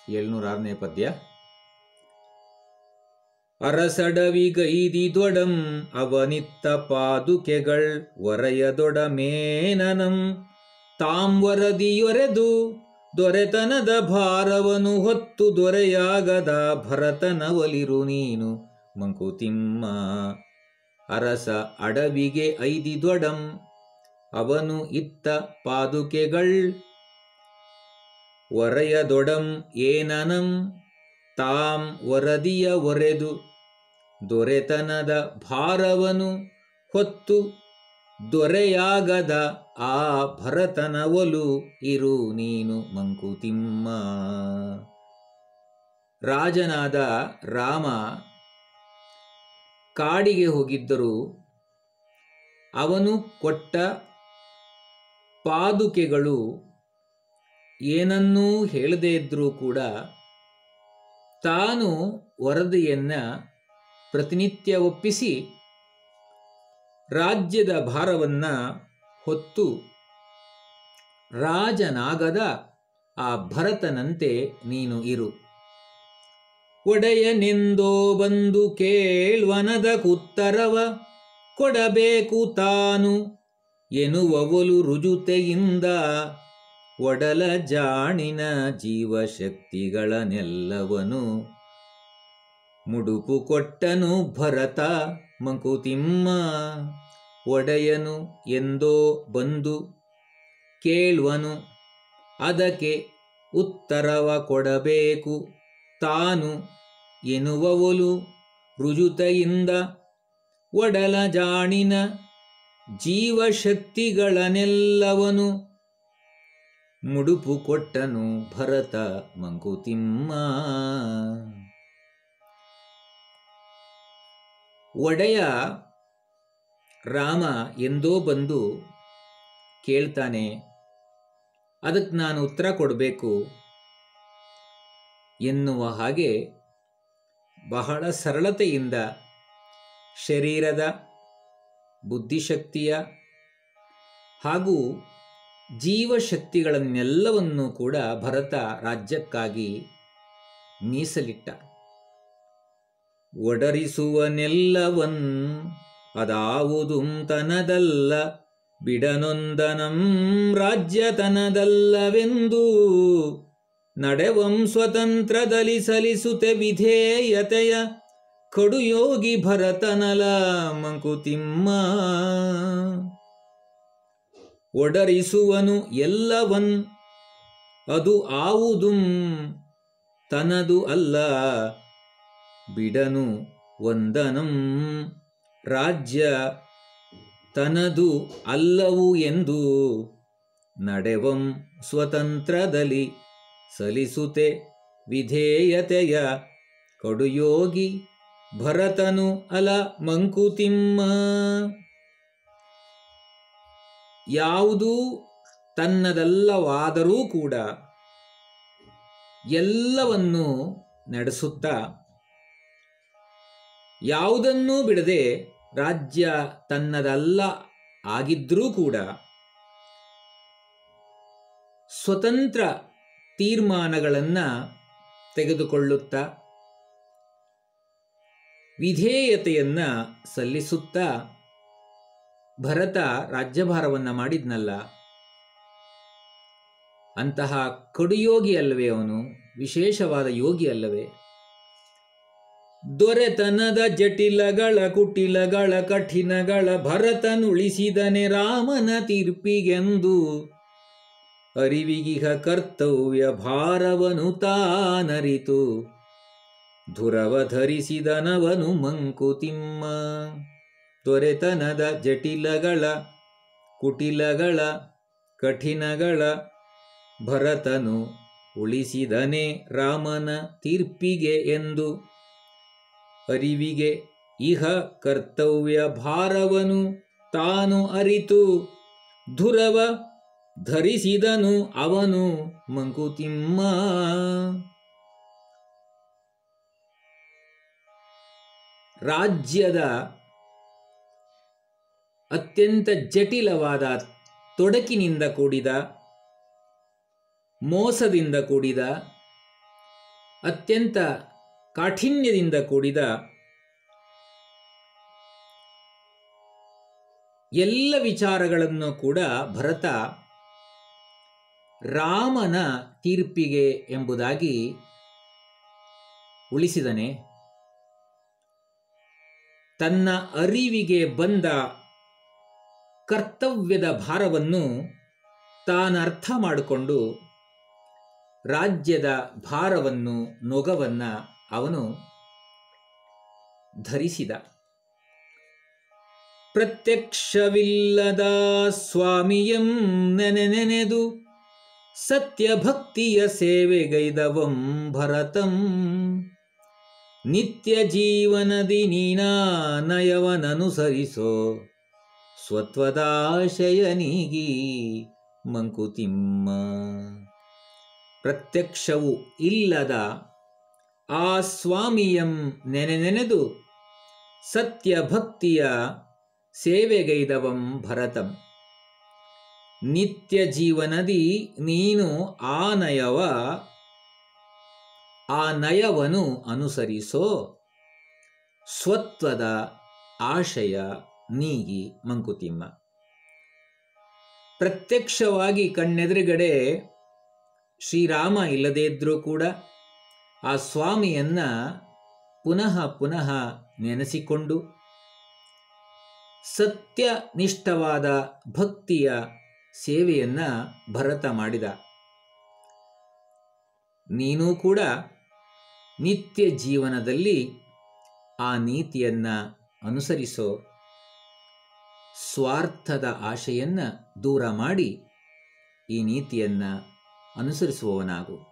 ಏಳ್ನೂರ ಆರನೇ ಪದ್ಯ ಅರಸಡವಿಗೈದಿದೊಡಂ ಅವನಿತ್ತ ಪಾದುಕೆಗಳ್ ಒರೆಯದೊಡಮೇನನಂ ತಾಂ ವರದಿಯೊರೆದು ದೊರೆತನದ ಭಾರವನು ಹೊತ್ತು ದೊರೆಯಾಗದ ಭರತನ ಒಲಿರು ನೀನು ಮಂಕುತಿಮ್ಮ ಅರಸ ಅಡವಿಗೆ ಐದಿದೊಡಂ ಅವನು ಇತ್ತ ಪಾದುಕೆಗಳ್ ಒರೆಯದೊಡಂ ಏನನಂ ತಾಂ ವರದಿಯ ಒರೆದು ದೊರೆತನದ ಭಾರವನು ಹೊತ್ತು ದೊರೆಯಾಗದ ಆ ಭರತನ ಒಲು ಇರು ನೀನು ಮಂಕುತಿಮ್ಮ ರಾಜನಾದ ರಾಮ ಕಾಡಿಗೆ ಹೋಗಿದ್ದರು ಅವನು ಕೊಟ್ಟ ಪಾದುಕೆಗಳು ಏನನ್ನೂ ಹೇಳದೇ ಇದ್ರೂ ಕೂಡ ತಾನು ವರದಿಯನ್ನ ಪ್ರತಿನಿತ್ಯ ಒಪ್ಪಿಸಿ ರಾಜ್ಯದ ಭಾರವನ್ನ ಹೊತ್ತು ರಾಜನಾಗದ ಆ ಭರತನಂತೆ ನೀನು ಇರು ಒಡೆಯನೆಂದೋ ಬಂದು ಕೇಳ್ವನದ ಕುತ್ತರವ ಕೊಡಬೇಕು ತಾನು ಎನ್ನುವವಲು ರುಜುತೆಯಿಂದ ಒಡಲ ಜಾಣಿನ ಜೀವಶಕ್ತಿಗಳನ್ನೆಲ್ಲವನು ಮುಡುಪು ಕೊಟ್ಟನು ಭರತ ಮಂಕುತಿಮ್ಮ ಒಡೆಯನು ಎಂದೋ ಬಂದು ಕೇಳುವನು ಅದಕ್ಕೆ ಉತ್ತರವ ಕೊಡಬೇಕು ತಾನು ಎನ್ನುವವಲು ರುಜುತೆಯಿಂದ ಒಡಲ ಜಾಣಿನ ಜೀವಶಕ್ತಿಗಳನ್ನೆಲ್ಲವನು ಮುಡುಪು ಕೊಟ್ಟನು ಭರತ ಮಂಕುತಿಮ್ಮ ಒಡೆಯ ರಾಮ ಎಂದೋ ಬಂದು ಕೇಳ್ತಾನೆ ಅದಕ್ಕೆ ನಾನು ಉತ್ತರ ಕೊಡಬೇಕು ಎನ್ನುವ ಹಾಗೆ ಬಹಳ ಸರಳತೆಯಿಂದ ಶರೀರದ ಬುದ್ಧಿಶಕ್ತಿಯ ಹಾಗೂ ಜೀವಶಕ್ತಿಗಳನ್ನೆಲ್ಲವನ್ನೂ ಕೂಡ ಭರತ ರಾಜ್ಯಕ್ಕಾಗಿ ಮೀಸಲಿಟ್ಟ ಒಡರಿಸುವನೆಲ್ಲವನ್ ಅದಾವುದುಂ ತನದಲ್ಲ ಬಿಡನೊಂದನಂ ರಾಜ್ಯತನದಲ್ಲವೆಂದು ನಡೆವಂ ಸ್ವತಂತ್ರದಲ್ಲಿ ಸಲಿಸುತ್ತೆ ವಿಧೇಯತೆಯ ಕಡುಯೋಗಿ ಭರತನಲ ಮಂಕುತಿಮ್ಮ ಒಡರಿಸುವನು ಎಲ್ಲವನ್ ಅದು ಆವುದುಂ ತನದು ಅಲ್ಲ ಬಿಡನು ವಂದನಂ ರಾಜ್ಯ ತನದು ಅಲ್ಲವು ಎಂದು ನಡೆವಂ ಸ್ವತಂತ್ರದಲ್ಲಿ ಸಲಿಸುತ್ತೆ ವಿಧೇಯತೆಯ ಕಡುಯೋಗಿ ಭರತನು ಅಲ ಮಂಕುತಿಮ್ಮ ಯಾವುದೂ ತನ್ನದಲ್ಲವಾದರೂ ಕೂಡ ಎಲ್ಲವನ್ನೂ ನಡೆಸುತ್ತಾ ಯಾವುದನ್ನೂ ಬಿಡದೆ ರಾಜ್ಯ ತನ್ನದಲ್ಲ ಆಗಿದ್ರೂ ಕೂಡ ಸ್ವತಂತ್ರ ತೀರ್ಮಾನಗಳನ್ನು ತೆಗೆದುಕೊಳ್ಳುತ್ತಾ ವಿಧೇಯತೆಯನ್ನ ಸಲ್ಲಿಸುತ್ತಾ ಭರತ ರಾಜ್ಯಭಾರವನ್ನು ಮಾಡಿದ್ನಲ್ಲ ಅಂತಹ ಕಡುಯೋಗಿ ಅಲ್ಲವೇ ಅವನು ವಿಶೇಷವಾದ ಯೋಗಿ ಅಲ್ಲವೇ ದೊರೆತನದ ಜಟಿಲಗಳ ಕುಟಿಲಗಳ ಕಠಿಣಗಳ ಭರತನುಳಿಸಿದನೆ ರಾಮನ ತೀರ್ಪಿಗೆಂದು ಅರಿವಿಗಿಹ ಕರ್ತವ್ಯ ಭಾರವನು ತಾನರಿತು ಧುರವ ಧರಿಸಿದನವನು ಮಂಕುತಿಮ್ಮ ದೊರೆತನದ ಜಟಿಲಗಳ ಕುಟಿಲಗಳ ಕಠಿಣಗಳ ಭರತನು ಉಳಿಸಿದನೆ ರಾಮನ ತೀರ್ಪಿಗೆ ಎಂದು ಅರಿವಿಗೆ ಇಹ ಕರ್ತವ್ಯ ಭಾರವನು ತಾನು ಅರಿತು ಧುರವ ಧರಿಸಿದನು ಅವನು ಮಂಕುತಿಮ್ಮ ರಾಜ್ಯದ ಅತ್ಯಂತ ಜಟಿಲವಾದ ತೊಡಕಿನಿಂದ ಕೂಡಿದ ಮೋಸದಿಂದ ಕೂಡಿದ ಅತ್ಯಂತ ಕಾಠಿಣ್ಯದಿಂದ ಕೂಡಿದ ಎಲ್ಲ ವಿಚಾರಗಳನ್ನು ಕೂಡ ಭರತ ರಾಮನ ತೀರ್ಪಿಗೆ ಎಂಬುದಾಗಿ ಉಳಿಸಿದನೆ ತನ್ನ ಅರಿವಿಗೆ ಬಂದ ಕರ್ತವ್ಯದ ಭಾರವನ್ನು ತಾನರ್ಥ ಮಾಡಿಕೊಂಡು ರಾಜ್ಯದ ಭಾರವನ್ನು ನೊಗವನ್ನು ಅವನು ಧರಿಸಿದ ಪ್ರತ್ಯಕ್ಷವಿಲ್ಲದ ಸ್ವಾಮಿಯಂ ನೆನೆ ನೆನೆದು ಸತ್ಯಭಕ್ತಿಯ ಸೇವೆಗೈದವಂ ಭರತಂ ನಿತ್ಯ ಜೀವನದಿ ನೀನಾ ನಯವನನುಸರಿಸೋ ಸ್ವತ್ವದಾಶಯನಿಗಿ ಮಂಕುತಿಮ್ಮ ಪ್ರತ್ಯಕ್ಷವು ಇಲ್ಲದ ಆ ಸ್ವಾಮಿಯಂ ನೆನೆ ನೆನೆದು ಸತ್ಯಭಕ್ತಿಯ ಸೇವೆಗೈದವಂ ಭರತಂ ನಿತ್ಯ ಜೀವನದಿ ನೀನು ಆ ನಯವ ಆ ನಯವನು ಅನುಸರಿಸೋ ಸ್ವತ್ವದ ಆಶಯ ನೀಗಿ ಮಂಕುತಿಮ್ಮ ಪ್ರತ್ಯಕ್ಷವಾಗಿ ಕಣ್ಣೆದುರುಗಡೆ ಶ್ರೀರಾಮ ಇಲ್ಲದೇ ಇದ್ದರೂ ಕೂಡ ಆ ಸ್ವಾಮಿಯನ್ನ ಪುನಃ ಪುನಃ ನೆನೆಸಿಕೊಂಡು ಸತ್ಯನಿಷ್ಠವಾದ ಭಕ್ತಿಯ ಸೇವೆಯನ್ನ ಭರತ ಮಾಡಿದ ನೀನೂ ಕೂಡ ನಿತ್ಯ ಜೀವನದಲ್ಲಿ ಆ ನೀತಿಯನ್ನ ಅನುಸರಿಸೋ ಸ್ವಾರ್ಥದ ಆಶೆಯನ್ನ ದೂರ ಮಾಡಿ ಈ ನೀತಿಯನ್ನ ಅನುಸರಿಸುವವನಾಗು